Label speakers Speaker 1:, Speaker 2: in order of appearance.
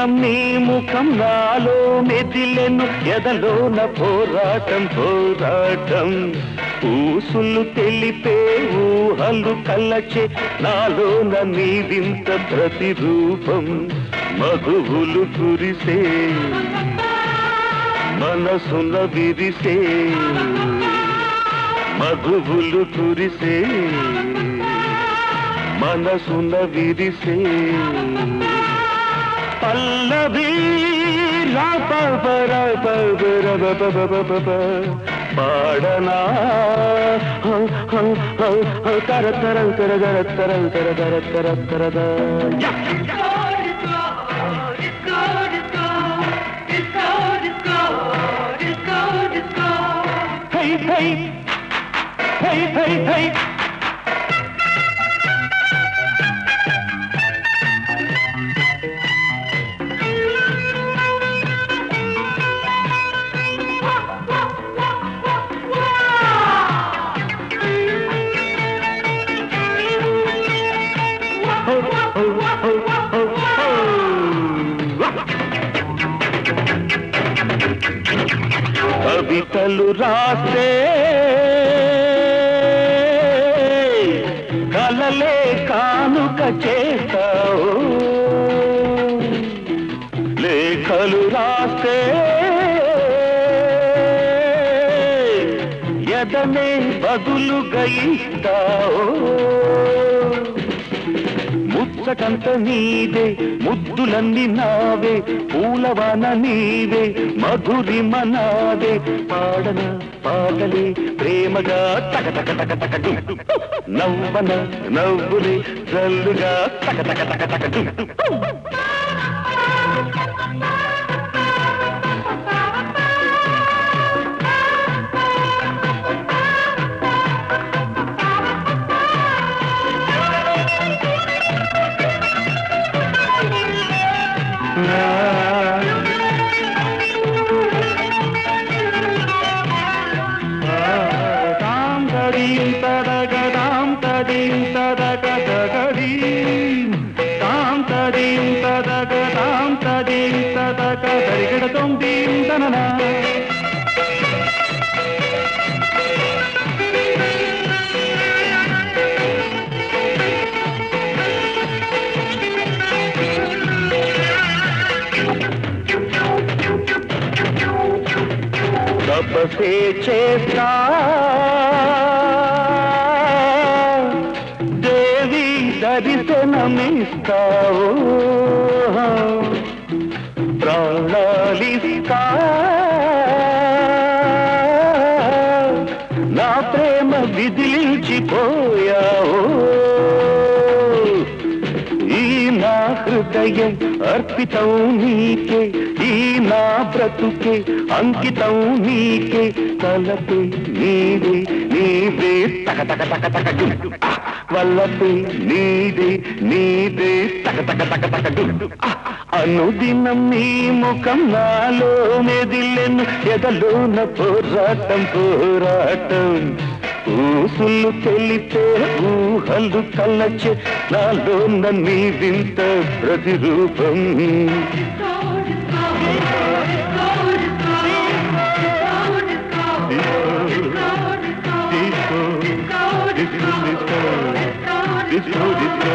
Speaker 1: అనుదినం నీ ముఖం నాలో మెదిలెను ఎదలోన పోరాటం పోరాటం ఊసులు తెలిపే ఊహలు కలచే నాలోన నీ వింత ప్రతిరూపం మధువులు కురిసే మనసున విరిసే మధువులు కురిసే మనసున విరిసే పల్లవి రాపర పాడనా తర తర తర తర తర తర తర తర తర హై హై హై హై హై కవితలు రాసే కలలే కానుక చేస్తావు లేఖలు రాసే ఎదనే బదులుగా ఇస్తావు ముచ్చటంత నీదే ముద్దులన్నీ నావే పూలవాన నీవే మధురిమ నాదే పాడన పాటలే ప్రేమగా తక తక తక తక డుం నవ్వన నవ్వులే జల్లుగా తక తక తక తక డుం తాం తడీం తదగ తాం తడీం తదగ దగడీం తాం తడీం తదగ తాం తడీం తదగ దరిగడతోం దీం తననా తపసే చేస్తా దేవి దర్శనమిస్తావు ప్రాణాలిస్తా నా ప్రేమ విదిలించిపోయావు ఈ నా హృదయం అర్పితం నీకే ఈ నా బ్రతుకే అంకితం నీకే తలపే నీదే నీదే తక తక తక తక డు వల్లపే నీదే నీదే తక తక తక తక డు అనుదినం నీ ముఖం నాలో మెదిలెను ఎదలోన పోరాటం పోరాటం ఊసులు తెలిపే ఊహలు కలచే నాలో నీ వింత ప్రతిరూపం Disco, disco, disco, disco, disco.